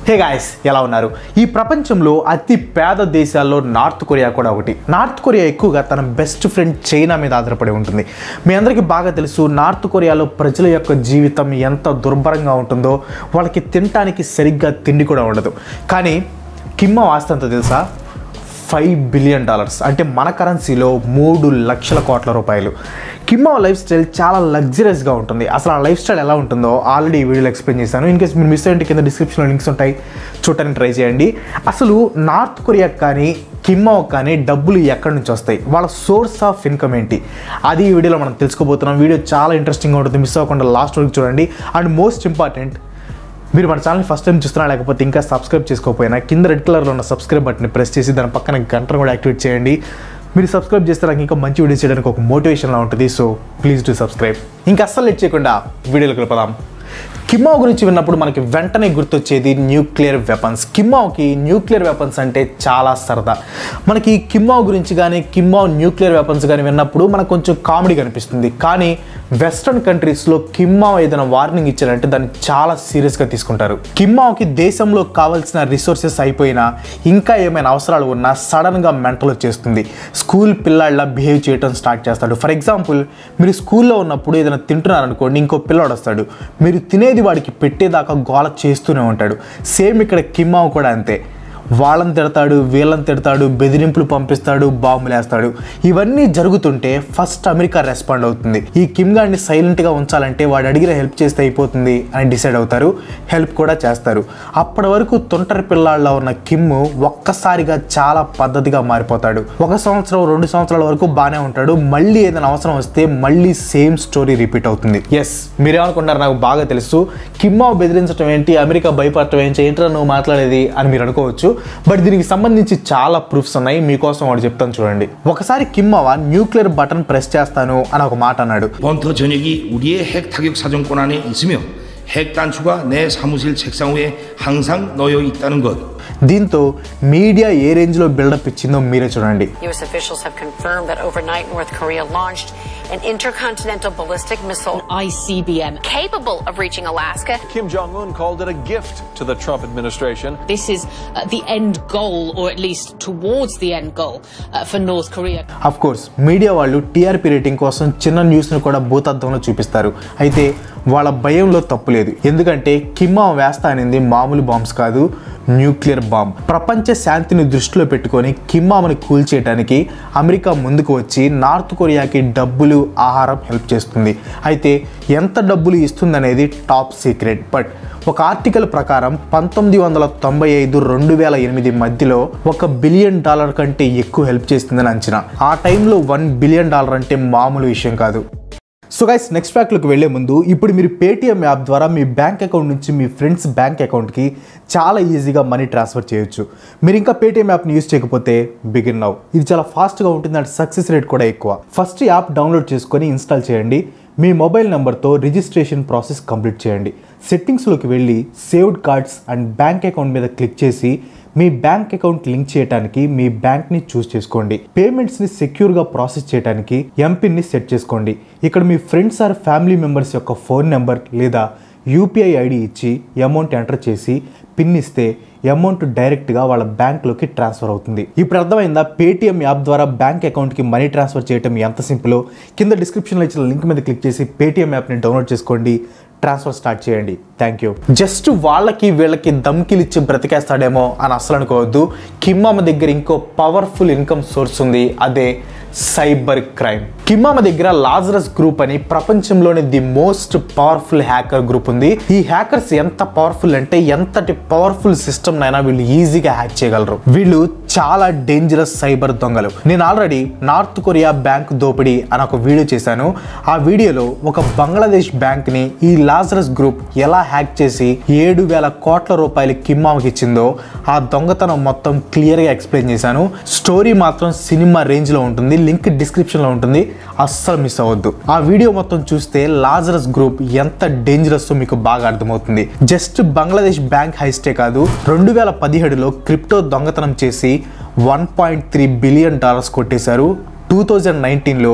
Hey guys ఎలా ఉన్నారు ఈ ప్రపంచంలో అతి పేద దేశాల్లో నార్త్ కొరియా కూడా ఒకటి నార్త్ కొరియా ఎక్కువగా తన బెస్ట్ ఫ్రెండ్ చైనా మీద ఆధారపడి ఉంటుంది మీ అందరికీ బాగా తెలుసు నార్త్ కొరియాలో ప్రజల యొక్క జీవితం ఎంత దుర్భరంగా ఉంటుందో వాళ్ళకి తినటానికి సరిగ్గా తిండి కూడా ఉండదు కానీ కిమ్మ వాస్త అంత తెలుసా ఫైవ్ బిలియన్ డాలర్స్ అంటే మన కరెన్సీలో మూడు లక్షల కోట్ల రూపాయలు కిమ్మా లైఫ్ స్టైల్ చాలా లగ్జరియస్గా ఉంటుంది అసలు ఆ లైఫ్ స్టైల్ ఎలా ఉంటుందో ఆల్రెడీ ఈ వీడియోలో ఎక్స్ప్లెయిన్ చేశాను ఇన్ కేస్ మీరు మిస్ అయ్యంటే కింద డిస్క్రిప్షన్లో లింక్స్ ఉంటాయి చూడటానికి ట్రై చేయండి అసలు నార్త్ కొరియా కానీ కిమ్మా కానీ డబ్బులు ఎక్కడి నుంచి వస్తాయి వాళ్ళ సోర్స్ ఆఫ్ ఇన్కమ్ ఏంటి అది ఈ వీడియోలో మనం తెలుసుకోబోతున్నాం వీడియో చాలా ఇంట్రెస్టింగ్గా ఉంటుంది మిస్ అవ్వకుండా లాస్ట్ వరకు చూడండి అండ్ మోస్ట్ ఇంపార్టెంట్ మీరు మన ఛానల్ ఫస్ట్ టైం చూస్తున్నా లేకపోతే ఇంకా సబ్స్క్రైబ్ చేసుకోకపోయినా కింద రెడ్ కలర్లో ఉన్న సబ్స్క్రైబ్ బటన్ని ప్రెస్ చేసి దాని పక్కన గంటను కూడా యాక్టివేట్ చేయండి మీరు సబ్స్క్రైబ్ చేస్తే నాకు ఇంకా మంచి వీడియోస్ చేయడానికి ఒక మోటివేషన్లా ఉంటుంది సో ప్లీజ్ డూ సబ్స్క్రైబ్ ఇంకా అస్సలు లేట్ చేయకుండా వీడియోలోకి వెళ్ళిపోదాం కిమ్మావ్ గురించి విన్నప్పుడు మనకి వెంటనే గుర్తొచ్చేది న్యూక్లియర్ వెపన్స్ కిమ్మావ్కి న్యూక్లియర్ వెపన్స్ అంటే చాలా సరదా మనకి కిమ్మావ్ గురించి కానీ కిమ్మావ్ న్యూక్లియర్ వెపన్స్ కానీ విన్నప్పుడు మనకు కొంచెం కామెడీ కనిపిస్తుంది కానీ వెస్ట్రన్ కంట్రీస్లో కిమ్మావ్ ఏదైనా వార్నింగ్ ఇచ్చారంటే దాన్ని చాలా సీరియస్గా తీసుకుంటారు కిమ్మావ్కి దేశంలో కావాల్సిన రిసోర్సెస్ అయిపోయినా ఇంకా ఏమైనా అవసరాలు ఉన్నా సడన్గా మెంటల్ వచ్చేస్తుంది స్కూల్ పిల్లాళ్ళ బిహేవ్ చేయడం స్టార్ట్ చేస్తాడు ఫర్ ఎగ్జాంపుల్ మీరు స్కూల్లో ఉన్నప్పుడు ఏదైనా తింటున్నారనుకోండి ఇంకో పిల్లాడు వస్తాడు మీరు తినేది వాడికి పెట్టేదాకా గోల చేస్తూనే ఉంటాడు సేమ్ ఇక్కడ కిమ్మావ్ కూడా అంతే వాళ్ళని తిడతాడు వీళ్ళని తిడతాడు బెదిరింపులు పంపిస్తాడు బాంబులు వేస్తాడు ఇవన్నీ జరుగుతుంటే ఫస్ట్ అమెరికా రెస్పాండ్ అవుతుంది ఈ కిమ్ గాడిని సైలెంట్గా ఉంచాలంటే వాడు అడిగిన హెల్ప్ చేస్తే అయిపోతుంది అని డిసైడ్ అవుతారు హెల్ప్ కూడా చేస్తారు అప్పటి వరకు తొంటరి పిల్లాళ్ళ ఉన్న కిమ్ ఒక్కసారిగా చాలా పద్ధతిగా మారిపోతాడు ఒక సంవత్సరం రెండు సంవత్సరాల వరకు బాగానే ఉంటాడు మళ్ళీ ఏదైనా అవసరం వస్తే మళ్ళీ సేమ్ స్టోరీ రిపీట్ అవుతుంది ఎస్ మీరేమనుకుంటారు నాకు బాగా తెలుసు కిమ్మా బెదిరించడం ఏంటి అమెరికా భయపడటం ఏంటి ఏంటో నువ్వు మాట్లాడేది అని మీరు అనుకోవచ్చు బట్ దీనికి సంబంధించి చాలా ప్రూఫ్స్ ఉన్నాయి మీకోసం వాడు చెప్తాను చూడండి ఒకసారి కిమ్మవ న్యూక్లియర్ బటన్ ప్రెస్ చేస్తాను అని ఒక మాట అన్నాడు 번터 전역이 우리의 핵 타격 사정권 안에 있으며 핵 단추가 내 사무실 책상 위에 항상 놓여 있다는 것. దీంతో మీడియా ఏ రేంజ్లో బిల్డప్ ఇచ్చిందో మీరే చూడండి U.S. officials have confirmed that overnight North Korea launched an intercontinental ballistic missile ICBM. capable of reaching Alaska. Kim Jong un called it a gift to the Trump administration. This is uh, the end goal, or at least towards the end goal, uh, for North Korea. Of course media వాళ్ళు TRP rating కోసం చిన్న న్యూస్ను కూడా భూతత్వంలో చూపిస్తారు అయితే వాళ్ళ భయంలో తప్పు లేదు ఎందుకంటే కిమ్మా వేస్తా అనేది మామూలు బాంబ్స్ కాదు న్యూక్లియర్ బాంబ్ ప్రపంచ శాంతిని దృష్టిలో పెట్టుకొని కిమ్మామని కూల్చేయడానికి అమెరికా ముందుకు వచ్చి నార్త్ కొరియాకి డబ్బులు ఆహారం హెల్ప్ చేస్తుంది అయితే ఎంత డబ్బులు ఇస్తుందనేది టాప్ సీక్రెట్ బట్ ఒక ఆర్టికల్ ప్రకారం పంతొమ్మిది వందల తొంభై ఐదు రెండు వేల ఎనిమిది మధ్యలో ఒక బిలియన్ డాలర్ కంటే ఎక్కువ హెల్ప్ చేస్తుందని అంచనా ఆ టైంలో వన్ బిలియన్ డాలర్ అంటే మామూలు విషయం కాదు సో గైస్ నెక్స్ట్ ఫ్యాక్ట్లోకి వెళ్లే ముందు ఇప్పుడు మీరు పేటీఎం యాప్ ద్వారా మీ బ్యాంక్ అకౌంట్ నుంచి మీ ఫ్రెండ్స్ బ్యాంక్ అకౌంట్కి చాలా ఈజీగా మనీ ట్రాన్స్ఫర్ చేయొచ్చు మీరు ఇంకా పేటీఎం యాప్ని యూజ్ చేయకపోతే బిగిన్ నౌ ఇది చాలా ఫాస్ట్గా ఉంటుంది అండ్ సక్సెస్ రేట్ కూడా ఎక్కువ ఫస్ట్ యాప్ డౌన్లోడ్ చేసుకొని ఇన్స్టాల్ చేయండి మీ మొబైల్ నెంబర్తో రిజిస్ట్రేషన్ ప్రాసెస్ కంప్లీట్ చేయండి సెట్టింగ్స్లోకి వెళ్ళి saved cards and bank account మీద క్లిక్ చేసి మీ బ్యాంక్ అకౌంట్ లింక్ చేయడానికి మీ బ్యాంక్ని చూస్ చేసుకోండి పేమెంట్స్ని సెక్యూర్గా ప్రాసెస్ చేయడానికి ఎంపిన్ని సెట్ చేసుకోండి ఇక్కడ మీ ఫ్రెండ్స్ ఆర్ ఫ్యామిలీ మెంబర్స్ యొక్క ఫోన్ నెంబర్ లేదా యూపీఐ ఐడి ఇచ్చి అమౌంట్ ఎంటర్ చేసి పిన్ ఇస్తే అమౌంట్ డైరెక్ట్గా వాళ్ళ బ్యాంక్లోకి ట్రాన్స్ఫర్ అవుతుంది ఇప్పుడు అర్థమైందా పేటీఎం యాప్ ద్వారా బ్యాంక్ అకౌంట్కి మనీ ట్రాన్స్ఫర్ చేయడం ఎంత సింపులో కింద డిస్క్రిప్షన్లో ఇచ్చిన లింక్ మీద క్లిక్ చేసి పేటీఎం యాప్ని డౌన్లోడ్ చేసుకోండి ట్రాన్స్ఫర్ స్టార్ట్ చేయండి థ్యాంక్ యూ జస్ట్ వాళ్ళకి వీళ్ళకి దమ్కిలు ఇచ్చి బ్రతికేస్తాడేమో అని అసలు అనుకోవద్దు కిమ్మామ దగ్గర ఇంకో పవర్ఫుల్ ఇన్కమ్ సోర్స్ ఉంది అదే సైబర్ క్రైమ్ కిమ్మామ దగ్గర లాజరస్ గ్రూప్ అని ప్రపంచంలోని the most powerful hacker group ఉంది ఈ హ్యాకర్స్ ఎంత పవర్ఫుల్ అంటే ఎంతటి పవర్ఫుల్ సిస్టమ్ అయినా వీళ్ళు ఈజీగా హ్యాక్ చేయగలరు వీళ్ళు చాలా డేంజరస్ సైబర్ దొంగలు నేను ఆల్రెడీ నార్త్ కొరియా బ్యాంక్ దోపిడీ అని ఒక వీడియో చేశాను ఆ వీడియోలో ఒక బంగ్లాదేశ్ బ్యాంక్ ని ఈ లాజరస్ గ్రూప్ ఎలా హ్యాక్ చేసి ఏడు వేల కోట్ల రూపాయలు కిమ్మామకి ఇచ్చిందో ఆ దొంగతనం మొత్తం క్లియర్ గా ఎక్స్ప్లెయిన్ చేశాను స్టోరీ మాత్రం సినిమా రేంజ్ లో ఉంటుంది లింక్ డిస్క్రిప్షన్ లో ఉంటుంది అస్సలు మిస్ అవ్వద్దు ఆ వీడియో మొత్తం చూస్తే లాజరస్ గ్రూప్ ఎంత డేంజరస్ మీకు బాగా అర్థమవుతుంది జస్ట్ బంగ్లాదేశ్ బ్యాంక్ హైస్టే కాదు రెండు వేల పదిహేడులో క్రిప్టో దొంగతనం చేసి one point three billion dollars కొట్టేశారు టూ థౌజండ్ నైన్టీన్లో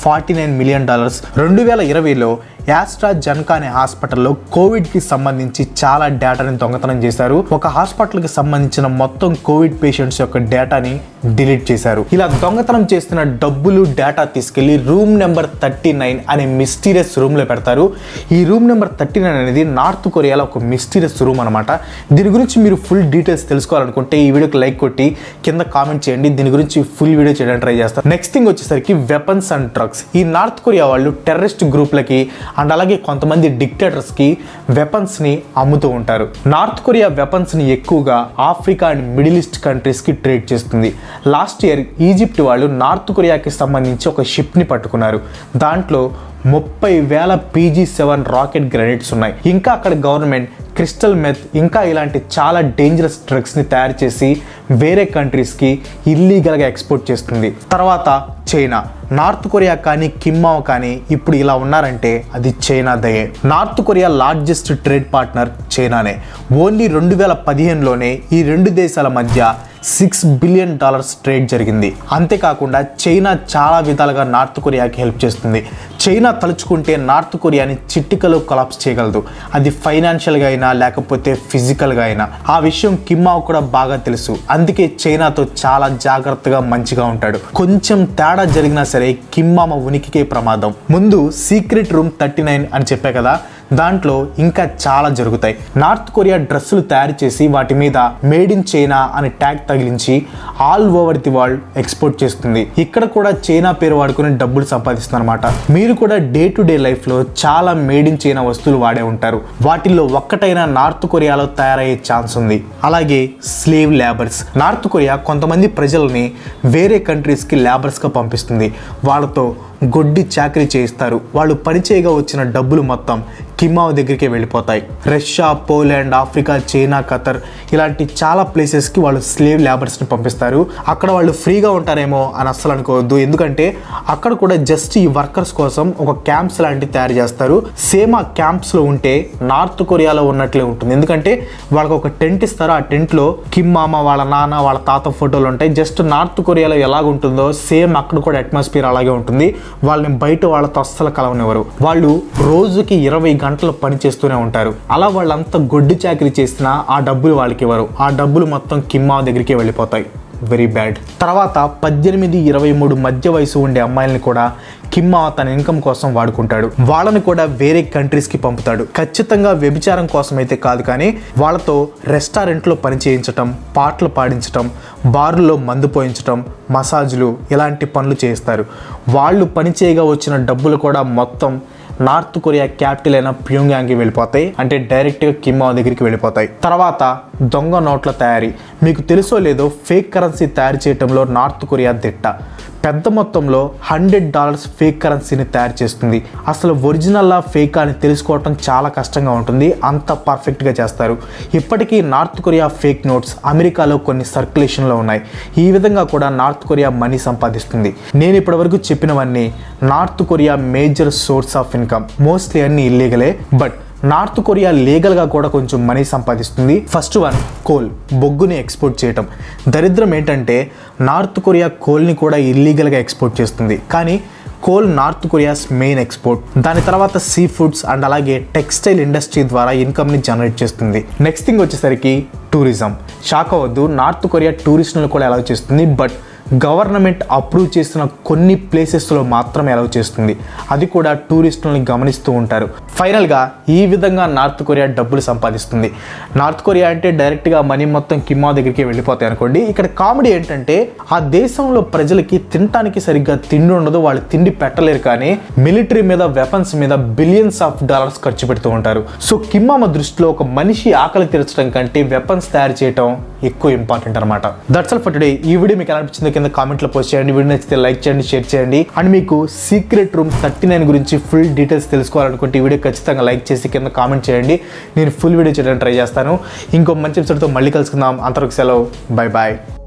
ఫార్టీ నైన్ మిలియన్ డాలర్స్ రెండు వేల ఇరవైలో యాస్ట్రా జన్కా అనే హాస్పిటల్లో కోవిడ్కి సంబంధించి చాలా డేటాని దొంగతనం చేశారు ఒక హాస్పిటల్కి సంబంధించిన మొత్తం కోవిడ్ పేషెంట్స్ యొక్క డేటాని డిలీట్ చేశారు ఇలా దొంగతనం చేస్తున్న డబ్బులు డేటా తీసుకెళ్లి రూమ్ నెంబర్ థర్టీ నైన్ అనే మిస్టీరియస్ రూమ్లో పెడతారు ఈ రూమ్ నెంబర్ థర్టీ నైన్ అనేది నార్త్ కొరియాలో ఒక మిస్టీరియస్ రూమ్ అనమాట దీని గురించి మీరు ఫుల్ డీటెయిల్స్ తెలుసుకోవాలనుకుంటే ఈ వీడియోకి లైక్ కొట్టి కింద కామెంట్ చేయండి దీని గురించి ఫుల్ వీడియో చేయడానికి ట్రై చేస్తారు నెక్స్ట్ థింగ్ వచ్చేసరికి వెపన్స్ అండ్ డ్రగ్స్ ఈ నార్త్ కొరియా వాళ్ళు టెర్రరిస్ట్ గ్రూప్లకి అండ్ అలాగే కొంతమంది డిక్టేటర్స్కి వెపన్స్ని అమ్ముతూ ఉంటారు నార్త్ కొరియా వెపన్స్ని ఎక్కువగా ఆఫ్రికా అండ్ మిడిల్ ఈస్ట్ కంట్రీస్కి ట్రేడ్ చేస్తుంది లాస్ట్ ఇయర్ ఈజిప్ట్ వాళ్ళు నార్త్ కొరియాకి సంబంధించి ఒక షిప్ని పట్టుకున్నారు దాంట్లో ముప్పై వేల పీజీ సెవెన్ రాకెట్ గ్రెనేడ్స్ ఉన్నాయి ఇంకా అక్కడ గవర్నమెంట్ క్రిస్టల్ మెత్ ఇంకా ఇలాంటి చాలా డేంజరస్ డ్రగ్స్ని తయారు చేసి వేరే కంట్రీస్కి ఇల్లీగల్గా ఎక్స్పోర్ట్ చేస్తుంది తర్వాత చైనా నార్త్ కొరియా కానీ కిమ్మావ్ కానీ ఇప్పుడు ఇలా ఉన్నారంటే అది చైనా దయే North Korea largest trade partner చైనానే ఓన్లీ రెండు వేల పదిహేనులోనే ఈ రెండు దేశాల మధ్య సిక్స్ బిలియన్ డాలర్స్ ట్రేడ్ జరిగింది అంతేకాకుండా చైనా చాలా విధాలుగా నార్త్ కొరియాకి హెల్ప్ చేస్తుంది చైనా తలుచుకుంటే నార్త్ కొరియాని చిట్టికలో కొలాప్స్ చేయగలదు అది ఫైనాన్షియల్గా అయినా లేకపోతే ఫిజికల్గా అయినా ఆ విషయం కిమ్మావ్ కూడా బాగా తెలుసు అందుకే చైనాతో చాలా జాగ్రత్తగా మంచిగా ఉంటాడు కొంచెం తేడా జరిగినా సరే కిమ్మామ ఉనికికే ప్రమాదం ముందు సీక్రెట్ రూమ్ థర్టీ నైన్ అని చెప్పా కదా దాంట్లో ఇంకా చాలా జరుగుతాయి నార్త్ కొరియా డ్రెస్సులు తయారు చేసి వాటి మీద మేడ్ ఇన్ చైనా అని ట్యాగ్ తగిలించి all over the world export చేస్తుంది ఇక్కడ కూడా చైనా పేరు వాడుకుని డబ్బులు సంపాదిస్తుంది అనమాట మీరు కూడా డే టు డే లైఫ్లో చాలా మేడ్ ఇన్ చైనా వస్తువులు వాడే ఉంటారు వాటిల్లో ఒక్కటైనా నార్త్ కొరియాలో తయారయ్యే ఛాన్స్ ఉంది అలాగే స్లేవ్ లేబర్స్ నార్త్ కొరియా కొంతమంది ప్రజల్ని వేరే కంట్రీస్కి లేబర్స్గా పంపిస్తుంది వాళ్ళతో గొడ్డి చాకరీ చేయిస్తారు వాళ్ళు పరిచయగా వచ్చిన డబ్బులు మొత్తం కిమ్మావ్ దగ్గరికి వెళ్ళిపోతాయి Russia Poland Africa China Qatar ఇలాంటి చాలా ప్లేసెస్కి వాళ్ళు స్లేవ్ లేబర్స్ని పంపిస్తారు అక్కడ వాళ్ళు ఫ్రీగా ఉంటారేమో అని అస్సలు అనుకోవద్దు ఎందుకంటే అక్కడ కూడా జస్ట్ ఈ వర్కర్స్ కోసం ఒక క్యాంప్స్ లాంటివి తయారు చేస్తారు సేమ్ ఆ క్యాంప్స్లో ఉంటే నార్త్ కొరియాలో ఉన్నట్లే ఉంటుంది ఎందుకంటే వాళ్ళకి ఒక టెంట్ ఇస్తారు ఆ టెంట్లో కిమ్ మామ వాళ్ళ నాన్న వాళ్ళ తాత ఫోటోలు ఉంటాయి జస్ట్ నార్త్ కొరియాలో ఎలాగ ఉంటుందో సేమ్ అక్కడ కూడా అట్మాస్ఫియర్ అలాగే ఉంటుంది వాళ్ళని బయట వాళ్ళతో అస్సలు కలవనివ్వరు వాళ్ళు రోజుకి ఇరవై గంటలు పని చేస్తూనే ఉంటారు అలా వాళ్ళంతా గొడ్డు చాకరీ చేసినా ఆ డబ్బులు వాళ్ళకి ఇవ్వరు ఆ డబ్బులు మొత్తం కిమ్మా దగ్గరికి వెళ్ళిపోతాయి వెరీ బ్యాడ్ తర్వాత పద్దెనిమిది ఇరవై మూడు మధ్య వయసు ఉండే అమ్మాయిల్ని కూడా కిమ్మా తన ఇన్కమ్ కోసం వాడుకుంటాడు వాళ్ళని కూడా వేరే కంట్రీస్కి పంపుతాడు ఖచ్చితంగా వ్యభిచారం కోసం అయితే కాదు కానీ వాళ్ళతో రెస్టారెంట్లో పని చేయించటం పాటలు పాడించటం బార్లో మందు పోయించటం మసాజులు ఇలాంటి పనులు చేస్తారు వాళ్ళు పని చేయగా వచ్చిన డబ్బులు కూడా మొత్తం నార్త్ కొరియా క్యాపిటల్ అయిన ప్యూంగ్యాంగ్కి వెళ్ళిపోతాయి అంటే డైరెక్ట్గా కిమ్మా దగ్గరికి వెళ్ళిపోతాయి తర్వాత దొంగ నోట్ల తయారీ మీకు తెలుసో లేదో ఫేక్ కరెన్సీ తయారు చేయడంలో నార్త్ కొరియా దిట్ట పెద్ద మొత్తంలో హండ్రెడ్ డాలర్స్ ఫేక్ కరెన్సీని తయారు చేస్తుంది అసలు ఒరిజినల్లా ఫేక్ అని తెలుసుకోవటం చాలా కష్టంగా ఉంటుంది అంత పర్ఫెక్ట్గా చేస్తారు ఇప్పటికీ నార్త్ కొరియా ఫేక్ నోట్స్ అమెరికాలో కొన్ని సర్క్యులేషన్లో ఉన్నాయి ఈ విధంగా కూడా నార్త్ కొరియా మనీ సంపాదిస్తుంది నేను ఇప్పటివరకు చెప్పినవన్నీ North Korea major source of income mostly అన్ని ఇల్లీగలే బట్ నార్త్ కొరియా లీగల్గా కూడా కొంచెం మనీ సంపాదిస్తుంది ఫస్ట్ వన్ కోల్ బొగ్గుని ఎక్స్పోర్ట్ చేయటం దరిద్రం ఏంటంటే నార్త్ కొరియా కోల్ని కూడా ఇల్లీగల్గా ఎక్స్పోర్ట్ చేస్తుంది కానీ coal North Korea's main export దాని తర్వాత సీ ఫుడ్స్ అండ్ అలాగే టెక్స్టైల్ ఇండస్ట్రీ ద్వారా ఇన్కమ్ని జనరేట్ చేస్తుంది నెక్స్ట్ థింగ్ వచ్చేసరికి టూరిజం షాక్ అవ్వద్దు నార్త్ కొరియా టూరిస్టులను కూడా అలౌ చేస్తుంది బట్ గవర్నమెంట్ అప్రూవ్ చేసిన కొన్ని ప్లేసెస్లో మాత్రమే అలౌ చేస్తుంది అది కూడా టూరిస్టులని గమనిస్తూ ఉంటారు ఫైనల్గా ఈ విధంగా నార్త్ కొరియా డబ్బులు సంపాదిస్తుంది నార్త్ కొరియా అంటే డైరెక్ట్గా మనీ మొత్తం కిమ్మా దగ్గరికి వెళ్ళిపోతాయి అనుకోండి ఇక్కడ కామెడీ ఏంటంటే ఆ దేశంలో ప్రజలకి తినటానికి సరిగ్గా తిండి ఉండదు వాళ్ళు తిండి పెట్టలేరు కానీ మిలిటరీ మీద వెపన్స్ మీద బిలియన్స్ ఆఫ్ డాలర్స్ ఖర్చు పెడుతూ ఉంటారు సో కిమ్మామ దృష్టిలో ఒక మనిషి ఆకలి తీర్చడం కంటే వెపన్స్ తయారు చేయటం ఎక్కువ ఇంపార్టెంట్ అనమాట దట్స్ ఆల్ ఫర్ టుడే ఈ వీడియో మీకు ఎలా అనిపించిందో కింద కామెంట్లో పోస్ట్ చేయండి వీడియో నచ్చితే లైక్ చేయండి షేర్ చేయండి అండ్ మీకు సీక్రెట్ రూమ్ థర్టీ నైన్ గురించి ఫుల్ డీటెయిల్స్ తెలుసుకోవాలనుకుంటే ఈ వీడియో ఖచ్చితంగా లైక్ చేసి కింద కామెంట్ చేయండి నేను ఫుల్ వీడియో చేయడానికి ట్రై చేస్తాను ఇంకో మంచి ఎపిసోడ్తో మళ్ళీ కలుసుకుందాం అంతవరకు సెలవు బై బాయ్